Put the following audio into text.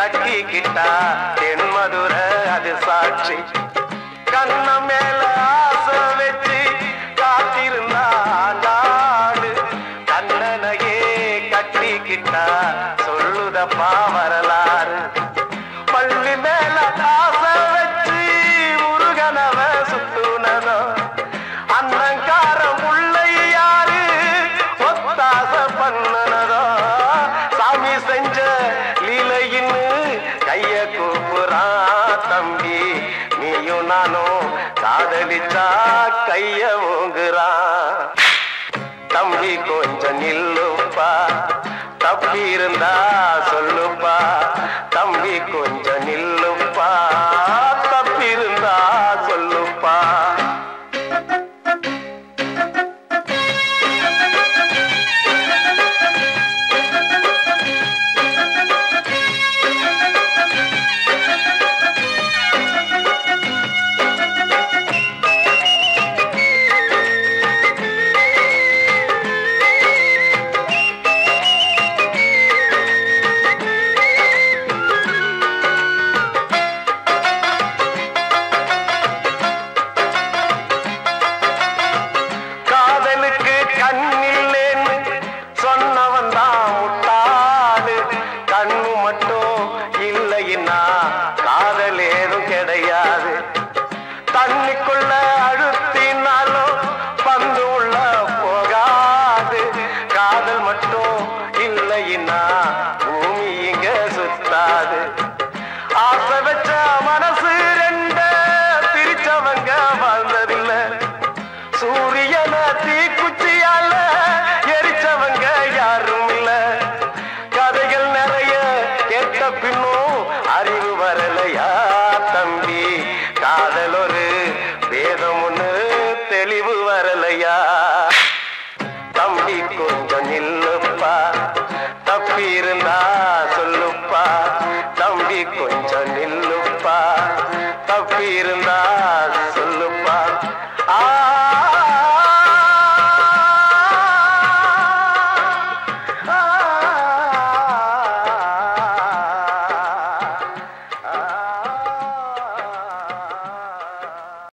கட்டிக்கிட்டா தென்மதுர அது சாட்சி கண்ண மேல ஆசை வச்சு காத்திருந்தா நாடு கண்ணனையே கட்டிக்கிட்டா சொல்லுதப்பா வரலாறு பள்ளி மேல ஆசை வச்சு முருகனவ சுத்துனதோ அண்ணங்காரம் உள்ள யாரு ஒத்தாச பண்ணுனதோ சாமி செஞ்ச லீலையின்னு கைய கூப்புறான் தம்பி நீயும் நானும் காதலிச்சா கைய ஓங்குறான் தம்பி கொஞ்சம் நில்லுப்பா தப்பி இருந்தா சொல்லுப்பா தம்பி கொஞ்சம் நில்லுப்பா தப்பி இருந்தா சொல்லுப்பா காதலுக்கு கண்ணில்லேன்னு சொன்னவன் தான் முட்டாளு கண்ணு மட்டும் இல்லைன்னா காதல் ஏதும் கிடையாது தண்ணிக்குள்ள அழுத்தினாலும் பந்து உள்ள போகாது காதல் மட்டும் இல்லைன்னா பூமி இங்க சுத்தாது ஆசை வச்ச மனசு ரெண்ட பிரிச்சவங்க வாழ்ந்ததில்லை சூரியன தீக்குச்சியால எரிச்சவங்க யாரும் இல்ல கதைகள் நிறைய கேட்ட பின்னும் அறிவு வரலையா தம்பி காதல் ஒரு வேதம் ஒண்ணு தெளிவு வரலையா தம்பி கொஞ்சம் நில்லுப்பா தப்பி இருந்தா சொல்லுப்பா தம்பி கொஞ்சம்